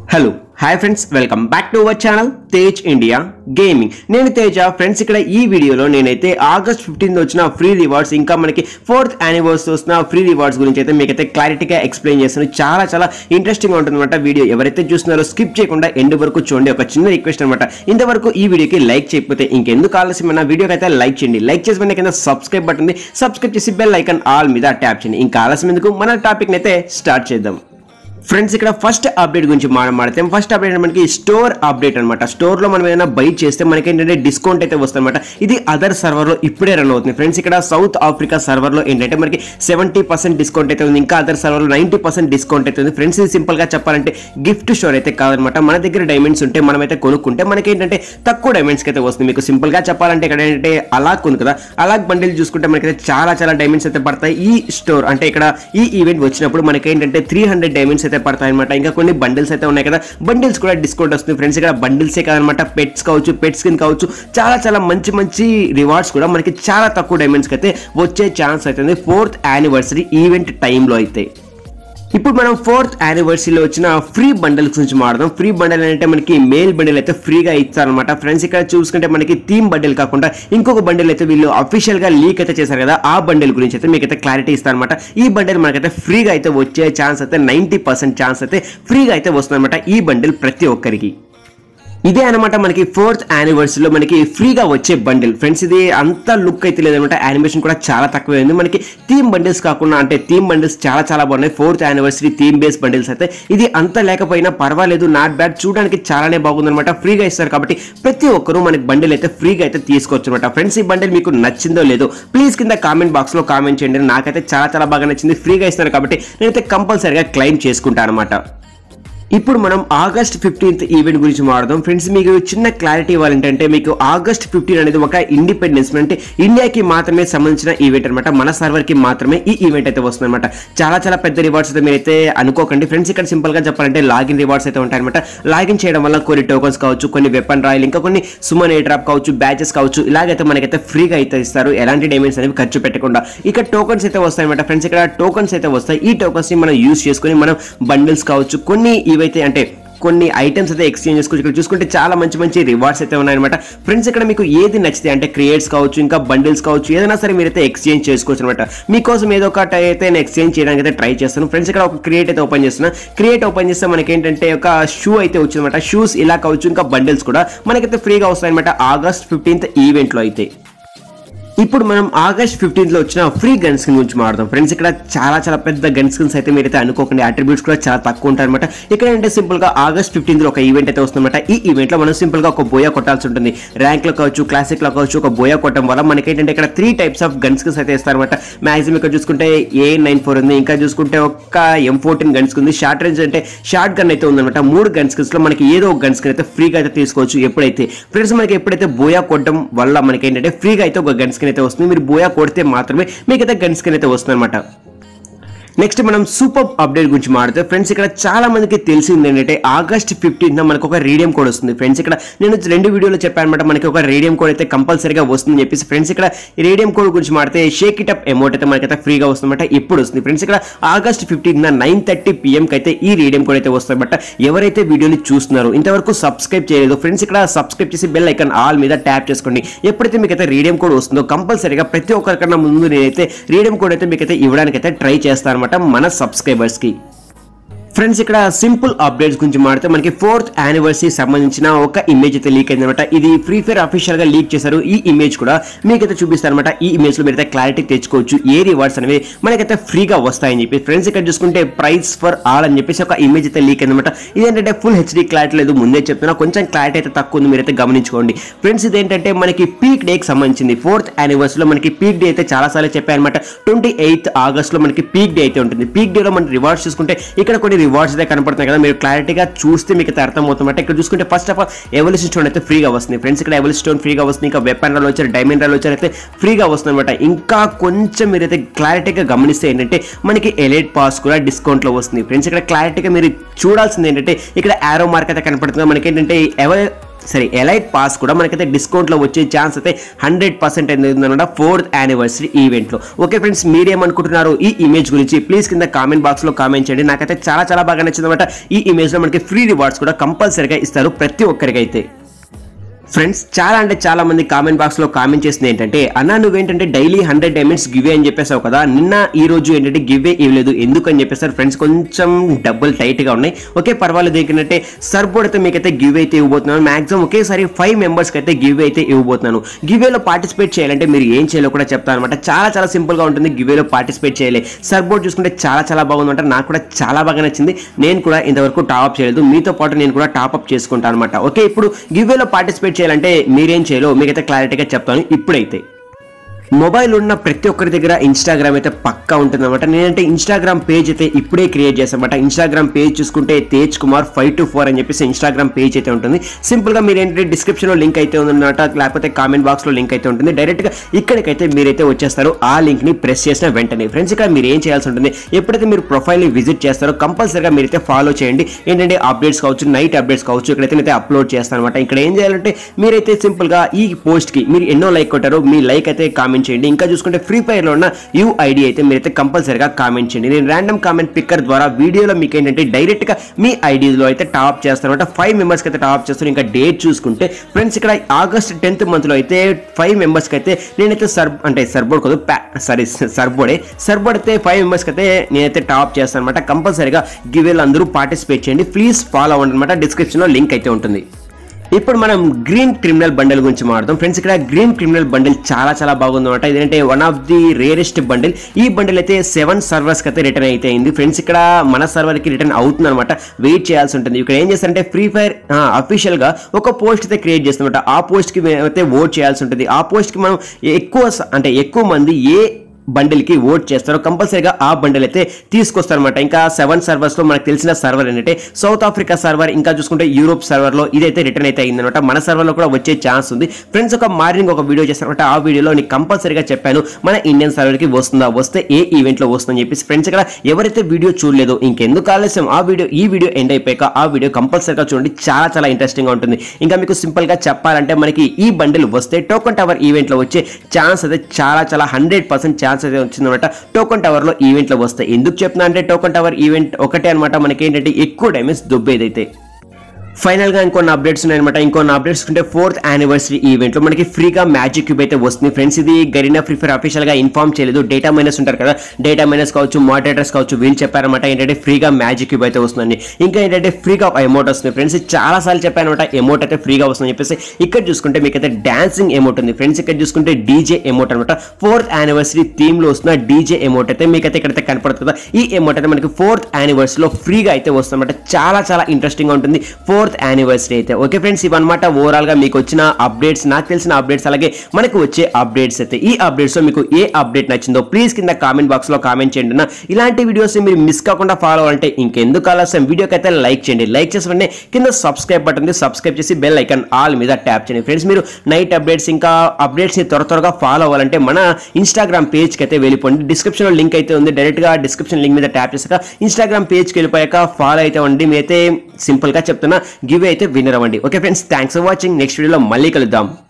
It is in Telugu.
hello hi friends welcome back to our channel Tej India gaming నేను తేజ ఫ్రెండ్స్ ఇక్కడ ఈ వీడియోలో నేనైతే ఆగస్ట్ ఫిఫ్టీన్త్ వచ్చిన ఫ్రీ రివార్డ్స్ ఇంకా మనకి ఫోర్త్ యానివర్సరీ వస్తున్న ఫ్రీ రివార్డ్స్ గురించి అయితే మీకైతే క్లారిటీగా ఎక్స్ప్లెయిన్ చేస్తాను చాలా చాలా ఇంట్రెస్టింగ్ ఉంటుందన్నమాట వీడియో ఎవరైతే చూస్తున్నారో స్కిప్ చేయకుండా ఎండ్ వరకు చూడండి ఒక చిన్న రిక్వెస్ట్ అనమాట ఇంతవరకు ఈ వీడియోకి లైక్ చేయకపోతే ఇంకెందుకు ఆలస్యమైన వీడియోకి అయితే లైక్ చేయండి లైక్ చేసి వెంటనే కింద సబ్స్క్రైబ్ బటన్ ఉంది సబ్స్క్రైబ్ చేసి బెల్ ఐకాన్ ఆల్ మీద ట్యాప్ చేయండి ఇంకా ఆలస్యం ఎందుకు మన టాపిక్ అయితే స్టార్ట్ చేద్దాం ఫ్రెండ్స్ ఇక్కడ ఫస్ట్ అప్డేట్ గురించి మనం మాట్లాడితే ఫస్ట్ అప్డేట్ అంటే మనకి స్టోర్ అప్డేట్ అనమాట స్టోర్ లో మనం ఏదైనా బై చేస్తే మనకి ఏంటంటే డిస్కౌంట్ అయితే వస్తుంది అనమాట ఇది అదర్ సర్వర్ లో ఇప్పుడే రన్ అవుతుంది ఫ్రెండ్స్ ఇక్కడ సౌత్ ఆఫ్రికా సర్వర్ లో ఏంటంటే మనకి సెవెంటీ పర్సెంట్ డిస్కౌంట్ అయితే ఉంది ఇంకా అదర్ సర్వర్ లో నైన్టీ పర్సెంట్ డిస్కౌంట్ అయితే ఉంది ఫ్రెండ్స్ ఇది సింపుల్ గా చెప్పాలంటే గిఫ్ట్ స్టోర్ అయితే కాదనమాట మన దగ్గర డైమండ్స్ ఉంటే మనం అయితే కొనుక్కుంటే మనకి ఏంటంటే తక్కువ డైమండ్స్ అయితే వస్తుంది మీకు సింపుల్ గా చెప్పాలంటే ఇక్కడ ఏంటంటే అలాగ్ ఉంది కదా అలాగ్ బండిల్ చూసుకుంటే మనకైతే చాలా చాలా డైమండ్స్ అయితే పడతాయి ఈ స్టోర్ అంటే ఇక్కడ ఈ ఈవెంట్ వచ్చినప్పుడు మనకి ఏంటంటే త్రీ హండ్రెడ్ డైమండ్స్ అయితే పడతాయి అనమాట ఇంకా కొన్ని బండిల్స్ అయితే ఉన్నాయి కదా బండిల్స్ కూడా డిస్కౌంట్ వస్తుంది ఫ్రెండ్స్ ఇక్కడ బండిల్సే కాదనమాట పెట్స్ కావచ్చు పెట్స్ కింద కావచ్చు చాలా చాలా మంచి మంచి రివార్డ్స్ కూడా మనకి చాలా తక్కువ డైమండ్స్కి అయితే వచ్చే ఛాన్స్ అవుతుంది ఫోర్త్ యానివర్సరీ ఈవెంట్ టైంలో అయితే ఇప్పుడు మనం ఫోర్త్ యానివర్సరీలో వచ్చిన ఫ్రీ బండల్స్ గురించి మాట్లాడదాం ఫ్రీ బండల్ అంటే మనకి మేల్ బండిల్ అయితే ఫ్రీగా ఇస్తారనమాట ఫ్రెండ్స్ ఇక్కడ చూసుకుంటే మనకి థీమ్ బండిల్ కాకుండా ఇంకొక బండిల్ అయితే వీళ్ళు అఫీషియల్ గా లీక్ అయితే చేశారు కదా ఆ బండిల్ గురించి అయితే మీకు అయితే క్లారిటీ ఇస్తారనమాట ఈ బండిల్ మనకైతే ఫ్రీగా అయితే వచ్చే ఛాన్స్ అయితే నైంటీ పర్సెంట్ ఛాన్స్ అయితే ఫ్రీగా అయితే వస్తుందన్నమాట ఈ బండిల్ ప్రతి ఒక్కరికి ఇదే అనమాట మనకి ఫోర్త్ యానివర్సరీలో మనకి ఫ్రీగా వచ్చే బండిల్ ఫ్రెండ్స్ ఇది అంత లుక్ అయితే లేదనమాట యానిమేషన్ కూడా చాలా తక్కువ ఉంది మనకి థీమ్ బండిల్స్ కాకుండా అంటే థీమ్ బండిల్స్ చాలా చాలా బాగున్నాయి fourth anniversary theme base bundles అయితే ఇది అంత లేకపోయినా పర్వాలేదు నాట్ బ్యాడ్ చూడడానికి చాలానే బాగుందన్నమాట ఫ్రీగా ఇస్తారు కాబట్టి ప్రతి ఒక్కరూ మనకి బండిల్ అయితే ఫ్రీగా అయితే తీసుకోవచ్చు అనమాట ఫ్రెండ్స్ ఈ బండిల్ మీకు నచ్చిందో లేదో ప్లీజ్ కింద కామెంట్ బాక్స్ లో కామెంట్ చేయండి నాకైతే చాలా చాలా బాగా నచ్చింది ఫ్రీగా ఇస్తున్నారు కాబట్టి నేనైతే కంపల్సరీగా క్లెయిమ్ చేసుకుంటాను అనమాట ఇప్పుడు మనం ఆగస్ట్ ఫిఫ్టీన్త్ ఈవెంట్ గురించి మాట్లాడదాం ఫ్రెండ్స్ మీకు చిన్న క్లారిటీ ఇవ్వాలంటే మీకు ఆగస్ట్ ఫిఫ్టీన్ అనేది ఒక ఇండిపెండెన్స్ అంటే ఇండియాకి మాత్రమే సంబంధించిన ఈవెంట్ అనమాట మన సర్వర్ కి మాత్రమే ఈ ఈవెంట్ అయితే వస్తుంది అనమాట చాలా చాలా పెద్ద రివార్డ్స్ అయితే మీరైతే అనుకోకండి ఫ్రెండ్స్ ఇక్కడ సింపుల్ గా చెప్పాలంటే లాగిన్ రివార్డ్స్ అయితే ఉంటాయన్నమాట లాగిన్ చేయడం వల్ల కొన్ని టోకన్స్ కావచ్చు కొన్ని వెపన్ రాయల్ ఇంకా కొన్ని సుమన్ ఏ డ్రాప్ కావచ్చు బ్యాచెస్ కావచ్చు ఇలాగైతే మనకైతే ఫ్రీగా అయితే ఇస్తారు ఎలాంటి డైమండ్స్ అనేవి ఖర్చు పెట్టకుండా ఇక్కడ టోకన్స్ అయితే వస్తాయన్నమాట ఫ్రెండ్స్ ఇక్కడ టోకన్స్ అయితే వస్తాయి ఈ టోకన్స్ ని మనం యూస్ చేసుకొని మనం బండిల్స్ కావచ్చు కొన్ని ఇవైతే అంటే కొన్ని ఐటమ్స్ అయితే ఎక్స్చేంజ్ చేసుకోవచ్చు ఇక్కడ చూసుకుంటే చాలా మంచి మంచి రివార్డ్స్ అయితే ఉన్నాయన్నమాట ఫ్రెండ్స్ ఇక్కడ మీకు ఏది నచ్చితే అంటే క్రియేట్స్ కావచ్చు ఇంకా బండిల్స్ కావచ్చు ఏదైనా సరే మీరైతే ఎక్స్చేంజ్ చేసుకోవచ్చు అనమాట మీకోసం ఏదో ఒకటి అయితే నేను ఎక్స్చేంజ్ చేయడానికి అయితే ట్రై చేస్తాను ఫ్రెండ్స్ ఇక్కడ ఒక క్రియేట్ అయితే ఓపెన్ చేస్తున్నా క్రియేట్ ఓపెన్ చేస్తే మనకి ఏంటంటే ఒక షూ అయితే వచ్చిందన్నమాట షూస్ ఇలా కావచ్చు ఇంకా బండిల్స్ కూడా మనకైతే ఫ్రీగా వస్తాయన్నమాట ఆగస్ట్ ఫిఫ్టీన్త్ ఈవెంట్లో అయితే ఇప్పుడు మనం ఆగస్ట్ ఫిఫ్టీన్త్ లో వచ్చిన ఫ్రీ గన్ స్కిన్ గురించి మాట్లాడదాం ఫ్రెండ్స్ ఇక్కడ చాలా చాలా పెద్ద గన్ స్కిన్స్ అయితే మీరైతే అనుకోకండి అట్రిబ్యూట్స్ కూడా చాలా తక్కువ ఉంటాయి అనమాట ఇక్కడ ఏంటంటే సింపుల్ గా ఆగస్ట్ ఫిఫ్టీన్త్ లో ఒక ఈవెంట్ అయితే వస్తుందన్నమాట ఈ ఈవెంట్ లో మనం సింపుల్ గా ఒక బోయా కొట్టాల్సి ఉంటుంది ర్యాంక్ లో కావచ్చు క్లాసిక్ లో కావచ్చు ఒక బోయా కొట్టడం వల్ల మనకి ఏంటంటే ఇక్కడ three types of gun skins అయితే ఇస్తారనమాట మాక్సిమం ఇక్కడ చూసుకుంటే ఏ నైన్ ఫోర్ ఉంది ఇంకా చూసుకుంటే ఒక ఎం ఫోర్టీన్ గన్ స్కిన్ ఉంది షార్ట్ రేంజ్ అంటే షార్ట్ గన్ అయితే ఉందన్నమాట మూడు గన్ స్కిన్స్ లో మనకి ఏదో ఒక గన్ స్కిన్ అయితే ఫ్రీగా అయితే తీసుకోవచ్చు ఎప్పుడైతే ఫ్రెండ్స్ మనకి ఎప్పుడైతే బోయా కొట్టడం వల్ల మనకి ఏంటంటే ఫ్రీగా అయితే ఒక గన్ స్కిన్ అయితే వస్తుంది మీరు బోయా కొడితే మాత్రమే మీకైతే గన్ స్కిన్ అయితే వస్తుంది అనమాట నెక్స్ట్ మనం సూపర్ అప్డేట్ గురించి మాట్లాడితే ఫ్రెండ్స్ ఇక్కడ చాలా మందికి తెలిసింది ఏంటంటే ఆగస్ట్ ఫిఫ్టీన్త్ మనకు ఒక రేడియం కోడ్ వస్తుంది ఫ్రెండ్స్ ఇక్కడ నేను రెండు వీడియోలో చెప్పాను అనమాట మనకి ఒక రేడియం కోడ్ అయితే కంపల్సరీగా వస్తుందని చెప్పేసి ఫ్రెండ్స్ ఇక్కడ ఈ రేడియం కోడ్ గురించి మాడితే షేక్ ఇట్ అప్ అమౌంట్ అయితే మనకైతే ఫ్రీగా వస్తుందన్నమాట ఇప్పుడు వస్తుంది ఫ్రెండ్స్ ఇక్కడ ఆగస్ట్ ఫిఫ్టీన్ నైన్ థర్టీ పిఎంకి అయితే ఈ రేడియం కోడ్ అయితే వస్తుందన్నమాట ఎవరైతే వీడియోని చూస్తున్నారో ఇంతవరకు సబ్స్క్రైబ్ చేయలేదు ఫ్రెండ్స్ ఇక్కడ సబ్స్క్రైబ్ చేసి బెల్ ఐకాన్ ఆల్ మీద ట్యాప్ చేసుకోండి ఎప్పుడైతే మీకు అయితే రేడియం కోడ్ వస్తుందో కంపల్సరీగా ప్రతి ఒక్కరికన్నా ముందు నేనైతే రేడియం కోడ్ అయితే మీకు అయితే ఇవ్వడానికి అయితే ట్రై చేస్తాను అనమాట మన సబ్స్క్రైబర్స్కి ఫ్రెండ్స్ ఇక్కడ సింపుల్ అప్డేట్స్ గురించి మాడితే మనకి ఫోర్త్ యానివర్సరీ సంబంధించిన ఒక ఇమేజ్ అయితే లీక్ అయింది అనమాట ఇది ఫ్రీ ఫైర్ అఫీషియల్ గా లీక్ చేశారు ఈ ఇమేజ్ కూడా మీకైతే చూపిస్తారు అనమాట ఈ ఇమేజ్ లో మీరైతే క్లారిటీ తెచ్చుకోవచ్చు ఏ రివార్డ్స్ అనేవి మనకైతే ఫ్రీగా వస్తాయని చెప్పి ఫ్రెండ్స్ ఇక్కడ చూసుకుంటే ప్రైస్ ఫర్ ఆల్ అని చెప్పేసి ఒక ఇమేజ్ అయితే లీక్ అయింది అనమాట ఇదేంటంటే ఫుల్ హెచ్డీ క్లారిటీ లేదు ముందే చెప్తున్నా కొంచెం క్లారిటీ అయితే తక్కువ ఉంది మీరైతే గమనించుకోండి ఫ్రెండ్స్ ఇదేంటంటే మనకి పీక్ డేకి సంబంధించింది ఫోర్త్ యానివర్సరీలో మనకి పీక్ డే అయితే చాలా సార్లు చెప్పాయన్నమాట ట్వంటీ ఎయిత్ ఆగస్ట్ లో మనకి పీక్ డే అయితే ఉంటుంది పీక్ డే లో మన రివార్డ్స్ చూసుకుంటే ఇక్కడ కొన్ని రివార్డ్స్ అయితే కనపడుతున్నాయి కదా మీరు క్లారిటీగా చూస్తే మీకు అయితే అర్థమవుతుందన్నమాట ఇక్కడ చూసుకుంటే first of all evolution stone అయితే ఫ్రీగా వస్తుంది ఫ్రెండ్స్ ఇక్కడ ఎవల్యూషన్ స్టోన్ ఫ్రీగా వస్తుంది ఇంకా వెపన్ రాలు వచ్చారు డైమండ్ రాలు వచ్చారు అయితే ఫ్రీగా వస్తుంది అనమాట ఇంకా కొంచెం మీరైతే క్లారిటీగా గమనిస్తే ఏంటంటే మనకి ఎలైట్ పాస్ కూడా డిస్కౌంట్ లో వస్తుంది ఫ్రెండ్స్ ఇక్కడ క్లారిటీగా మీరు చూడాల్సింది ఏంటంటే ఇక్కడ ఆరో మార్క్ అయితే కనపడుతుంది మనకి ఏంటంటే ఎవర్ సరే ఎలైట్ పాస్ కూడా మనకైతే డిస్కౌంట్లో వచ్చే ఛాన్స్ అయితే హండ్రెడ్ పర్సెంట్ ఉందన్నమాట ఫోర్త్ యానివర్సరీ ఈవెంట్లో ఓకే ఫ్రెండ్స్ మీరేమనుకుంటున్నారు ఈ ఇమేజ్ గురించి ప్లీజ్ కింద కామెంట్ బాక్స్లో కామెంట్ చేయండి నాకైతే చాలా చాలా బాగా నచ్చింది అనమాట ఈ ఇమేజ్లో మనకి ఫ్రీ రివార్డ్స్ కూడా కంపల్సరీగా ఇస్తారు ప్రతి ఒక్కరికైతే ఫ్రెండ్స్ చాలా అంటే చాలా మంది కామెంట్ బాక్స్ లో కామెంట్ చేసింది ఏంటంటే అన్న నువ్వేంటంటే డైలీ హండ్రెడ్ డైమండ్స్ గివే అని చెప్పేసావు కదా నిన్న ఈ రోజు ఏంటంటే గివే ఇవ్వలేదు ఎందుకు అని చెప్పేసారు ఫ్రెండ్స్ కొంచెం డబ్బులు టైట్ గా ఉన్నాయి ఓకే పర్వాలేదు ఏంటంటే సర్బోర్డ్ అయితే మీకైతే గివ్ అయితే ఇవ్వబోతున్నాను మాక్సిమం ఒకేసారి ఫైవ్ మెంబర్స్ అయితే గివ్ అయితే ఇవ్వబోతున్నాను గివేలో పార్టిసిపేట్ చేయాలంటే మీరు ఏం చేయాలో కూడా చెప్తాను అనమాట చాలా చాలా సింపుల్ గా ఉంటుంది గివేలో పార్టిసిపేట్ చేయాలి సర్బోర్డ్ చూసుకుంటే చాలా చాలా బాగుంది నాకు కూడా చాలా బాగా నచ్చింది నేను కూడా ఇంతవరకు టాప్అప్ చేయలేదు మీతో పాటు నేను కూడా టాప్అప్ చేసుకుంటాను అనమాట ఓకే ఇప్పుడు గివేలో పార్టిసిపేట్ చేయాలంటే మీరేం చేయాలో మీకైతే క్లారిటీగా చెప్తాను ఇప్పుడైతే మొబైల్ ఉన్న ప్రతి ఒక్కరి దగ్గర ఇన్స్టాగ్రామ్ అయితే పక్కా ఉంటుందన్నమాట నేనంటే ఇన్స్టాగ్రామ్ పేజ్ అయితే ఇప్పుడే క్రియేట్ చేశానమాట ఇన్స్టాగ్రామ్ పేజ్ చూసుకుంటే Tej Kumar five two four అని చెప్పేసి ఇన్స్టాగ్రామ్ పేజ్ అయితే ఉంటుంది సింపుల్గా మీరు ఏంటంటే డిస్క్రిప్షన్లో లింక్ అయితే ఉందన్నమాట లేకపోతే కామెంట్ బాక్స్లో లింక్ అయితే ఉంటుంది డైరెక్ట్గా ఇక్కడికైతే మీరైతే వచ్చేస్తారు ఆ లింక్ని ప్రెస్ చేసిన వెంటనే ఫ్రెండ్స్ ఇక్కడ మీరు ఏం చేయాల్సి ఉంటుంది ఎప్పుడైతే మీరు ప్రొఫైల్ని విజిట్ చేస్తారో కంపల్సరీగా మీరైతే ఫాలో చేయండి ఏంటంటే అప్డేట్స్ కావచ్చు నైట్ అప్డేట్స్ కావచ్చు ఇక్కడైతే నేనైతే అప్లోడ్ చేస్తాను అనమాట ఇక్కడ ఏం చేయాలంటే మీరైతే సింపుల్గా ఈ పోస్ట్కి మీరు ఎన్నో లైక్ కొట్టారో మీ లైక్ అయితే కామెంట్ చేయండి ఇంకా చూసుకుంటే ఫ్రీ ఫైర్లో ఉన్న యూఐడి అయితే మీరైతే కంపల్సరీగా కామెంట్ చేయండి నేను ర్యాండమ్ కామెంట్ పిక్కర్ ద్వారా వీడియోలో మీకు ఏంటంటే డైరెక్ట్గా మీ ఐడీలో అయితే టాప్ చేస్తాను అనమాట ఫైవ్ మెంబర్స్కి అయితే టాప్ చేస్తాను ఇంకా డేట్ చూసుకుంటే ఫ్రెండ్స్ ఇక్కడ ఆగస్ట్ టెన్త్ మంత్లో అయితే ఫైవ్ మెంబర్స్కి అయితే నేనైతే సర్ అంటే సర్బోర్డ్ కాదు సారీ సర్బోర్డే సర్బోర్డ్ అయితే ఫైవ్ మెంబర్స్కి అయితే నేనైతే టాప్ చేస్తాను అనమాట కంపల్సరీగా గివేలు అందరూ పార్టిసిపేట్ చేయండి ప్లీజ్ ఫాలో అవ్వండి అనమాట డిస్క్రిప్షన్లో లింక్ అయితే ఉంటుంది ఇప్పుడు మనం గ్రీన్ క్రిమినల్ బండిల్ గురించి మాట్లాడదాం ఫ్రెండ్స్ ఇక్కడ గ్రీన్ క్రిమినల్ బండిల్ చాలా చాలా బాగుంది అనమాట ఇదేంటే one of the rarest bundle ఈ బండిల్ అయితే సెవెన్ సర్వర్స్ అయితే రిటర్న్ అయితే అయింది ఫ్రెండ్స్ ఇక్కడ మన సర్వర్ కి రిటర్న్ అవుతుంది అనమాట వెయిట్ చేయాల్సి ఉంటుంది ఇక్కడ ఏం చేస్తారంటే ఫ్రీ ఫైర్ అఫీషియల్ గా ఒక పోస్ట్ అయితే క్రియేట్ చేస్తామన్నమాట ఆ పోస్ట్ కి అయితే ఓట్ చేయాల్సి ఉంటుంది ఆ పోస్ట్ కి మనం ఎక్కువ స- అంటే ఎక్కువ మంది ఏ బండిల్ కి ఓట్ చేస్తారో కంపల్సరీగా ఆ బండిల్ అయితే తీసుకొస్తారనమాట ఇంకా సెవెన్ సర్వర్స్ లో మనకు తెలిసిన సర్వర్ ఏంటంటే సౌత్ ఆఫ్రికా సర్వర్ ఇంకా చూసుకుంటే యూరోప్ సర్వర్ లో ఇదైతే రిటర్న్ అయితే అయిందనమాట మన సర్వర్ లో కూడా వచ్చే ఛాన్స్ ఉంది ఫ్రెండ్స్ ఒక మార్నింగ్ ఒక వీడియో చేస్తారనమాట ఆ వీడియోలో నీకు కంపల్సరీగా చెప్పాను మన ఇండియన్ సర్వర్ కి వస్తుందా వస్తే ఏ ఈవెంట్ లో వస్తుందని చెప్పేసి ఫ్రెండ్స్ ఇక్కడ ఎవరైతే వీడియో చూడలేదో ఇంకెందుకు ఆలస్యం ఆ వీడియో ఈ వీడియో ఎండ్ అయిపోయాక ఆ వీడియో కంపల్సరీగా చూడండి చాలా చాలా ఇంట్రెస్టింగ్ గా ఉంటుంది ఇంకా మీకు సింపుల్ గా చెప్పాలంటే మనకి ఈ బండిల్ వస్తే టోకన్ టవర్ ఈవెంట్ లో వచ్చే ఛాన్స్ అయితే చాలా చాలా హండ్రెడ్ పర్సెంట్ ఛాన్స్ అయితే వచ్చిందన్నమాట టోకన్ టవర్ లో ఈవెంట్ లో వస్తాయి ఎందుకు చెప్తున్నా అంటే టోకన్ టవర్ ఈవెంట్ ఒకటే అనమాట మనకి ఏంటంటే ఎక్కువ డ్యామేజ్ దుబ్బేదైతే ఫైనల్ గా ఇంకొన్ని అప్డేట్స్ ఉన్నాయన్నమాట ఇంకొన్ని అప్డేట్స్ ఉంటే ఫోర్త్ యానివర్సరీ ఈవెంట్ లో మనకి ఫ్రీగా మ్యాజిక్ క్యూబ్ అయితే వస్తుంది ఫ్రెండ్స్ ఇది గరీనా ఫ్రీ ఫైర్ అఫీషియల్ గా ఇన్ఫార్మ్ చేయలేదు డేటా మైనస్ ఉంటారు కదా డేటా మైనస్ కావచ్చు మోడరేటర్స్ కావచ్చు వీళ్ళు చెప్పారన్నమాట ఏంటంటే ఫ్రీగా మ్యాజిక్ క్యూబ్ అయితే వస్తుందండి ఇంకా ఏంటంటే ఫ్రీగా ఎమౌంట్ వస్తుంది ఫ్రెండ్స్ చాలా సార్లు చెప్పానమాట ఎమౌంట్ అయితే ఫ్రీగా వస్తుందని చెప్పేసి ఇక్కడ చూసుకుంటే మీకు అయితే డాన్సింగ్ ఎమౌంట్ ఉంది ఫ్రెండ్స్ ఇక్కడ చూసుకుంటే డీజే ఎమౌంట్ అనమాట ఫోర్త్ యానివర్సరీ థీమ్ లో వస్తున్న డీజే ఎమౌంట్ అయితే మీకైతే ఇక్కడైతే కనపడుతుంది కదా ఈ ఎమౌంట్ అయితే మనకి ఫోర్త్ యానివర్సరీ లో ఫ్రీగా అయితే వస్తుందన్నమాట చాలా చాలా ఇంట్రెస్టింగ్ గా ఉంటుంది ఫోర్త్ యానివర్సరీ అయితే ఓకే ఫ్రెండ్స్ ఇవన్నమాట ఓవరాల్ గా మీకు వచ్చిన అప్డేట్స్ నాకు తెలిసిన అప్డేట్స్ అలాగే మనకు వచ్చే అప్డేట్స్ అయితే ఈ అప్డేట్స్ లో మీకు ఏ అప్డేట్ నచ్చిందో ప్లీజ్ కింద కామెంట్ బాక్స్ లో కామెంట్ చేయండి అన్న ఇలాంటి వీడియోస్ మీరు మిస్ కాకుండా ఫాలో అవ్వాలంటే ఇంకెందుకు ఆలస్యం వీడియోకి అయితే లైక్ చేయండి లైక్ చేసి వెంటనే కింద సబ్స్క్రైబ్ బటన్ ఉంది సబ్స్క్రైబ్ చేసి బెల్ ఐకాన్ ఆల్ మీద ట్యాప్ చేయండి ఫ్రెండ్స్ మీరు నైట్ అప్డేట్స్ ఇంకా అప్డేట్స్ ని త్వర త్వరగా ఫాలో అవ్వాలంటే మన ఇన్స్టాగ్రామ్ పేజ్ కి అయితే వెళ్ళిపోండి డిస్క్రిప్షన్ లో లింక్ అయితే ఉంది డైరెక్ట్ గా డిస్క్రిప్షన్ లింక్ మీద ట్యాప్ చేసాక ఇన్స్టాగ్రామ్ పేజ్ కి వెళ్ళిపోయాక ఫాలో అయితే ఉండి మీరైతే సింపుల్ గా చెప్తున్నా గివ్ అయితే విన్నర్ అవ్వండి okay friends thanks for watching next వీడియోలో మళ్ళీ కలుద్దాం